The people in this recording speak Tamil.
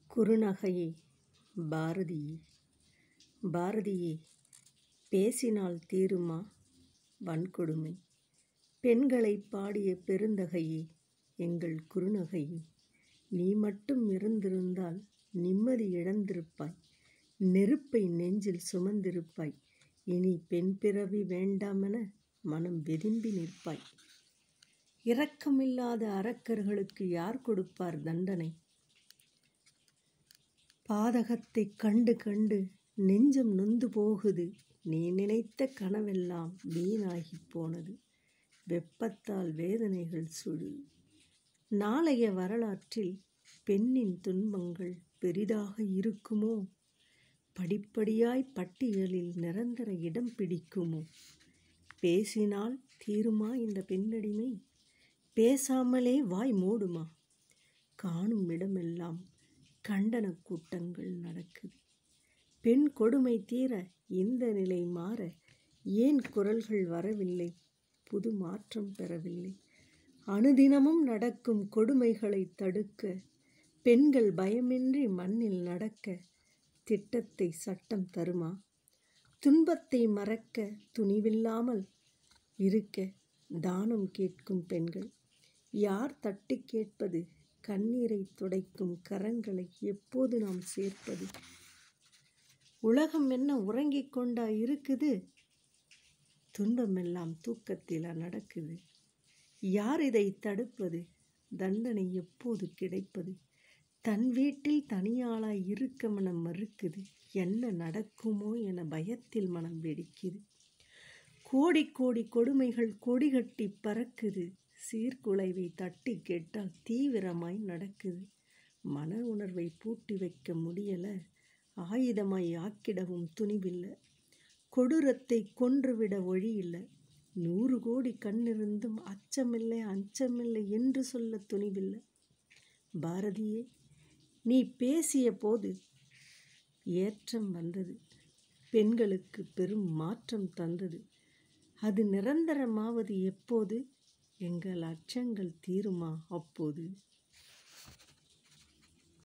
குறுநகையே பாரதியே பாரதியே பேசினால் தீருமா வன்கொடுமை பெண்களைப் பாடிய பெருந்தகையே எங்கள் குறுநகையே நீ மட்டும் இருந்திருந்தால் நிம்மதி இழந்திருப்பாய் நெருப்பை நெஞ்சில் சுமந்திருப்பாய் இனி பெண் பிறவி வேண்டாமென மனம் வெதும்பி நிற்பாய் இரக்கமில்லாத அரக்கர்களுக்கு யார் கொடுப்பார் தண்டனை பாதகத்தைக் கண்டு கண்டு நெஞ்சம் நொந்து போகுது நீ நினைத்த கனவெல்லாம் வீணாகிப் போனது வெப்பத்தால் வேதனைகள் சுடுது நாளைய வரலாற்றில் பெண்ணின் துன்பங்கள் பெரிதாக இருக்குமோ படிப்படியாய் பட்டியலில் நிரந்தர இடம் பிடிக்குமோ பேசினால் தீருமா இந்த பெண்ணடிமை பேசாமலே வாய் மூடுமா காணும் இடமெல்லாம் கண்டன கூட்டங்கள் நடக்குது பெண் கொடுமை தீர இந்த நிலை மாற ஏன் குரல்கள் வரவில்லை புது மாற்றம் பெறவில்லை அனுதினமும் நடக்கும் கொடுமைகளை தடுக்க பெண்கள் பயமின்றி மண்ணில் நடக்க திட்டத்தை சட்டம் தருமா துன்பத்தை மறக்க துணிவில்லாமல் இருக்க தானம் கேட்கும் பெண்கள் யார் தட்டி கேட்பது கண்ணீரை துடைக்கும் கரங்களை எப்போது நாம் சேர்ப்பது உலகம் என்ன உறங்கிக் கொண்டா இருக்குது துன்பமெல்லாம் தூக்கத்திலா நடக்குது யார் இதை தடுப்பது தண்டனை எப்போது கிடைப்பது தன் வீட்டில் தனியாளாய் இருக்க மனம் மறுக்குது என்ன நடக்குமோ என பயத்தில் மனம் வெடிக்குது கோடி கோடி கொடுமைகள் கொடிகட்டி பறக்குது சீர்குலைவை தட்டி கேட்டால் தீவிரமாய் நடக்குது மன உணர்வை பூட்டி வைக்க முடியல ஆயுதமாய் ஆக்கிடவும் துணிவில்லை கொடூரத்தை கொன்றுவிட வழியில்லை நூறு கோடி கண்ணிருந்தும் அச்சமில்லை அச்சமில்லை என்று சொல்ல துணிவில்லை பாரதியே நீ பேசிய போது ஏற்றம் வந்தது பெண்களுக்கு பெரும் மாற்றம் தந்தது அது நிரந்தரமாவது எப்போது எங்கள் அச்சங்கள் தீருமா அப்போது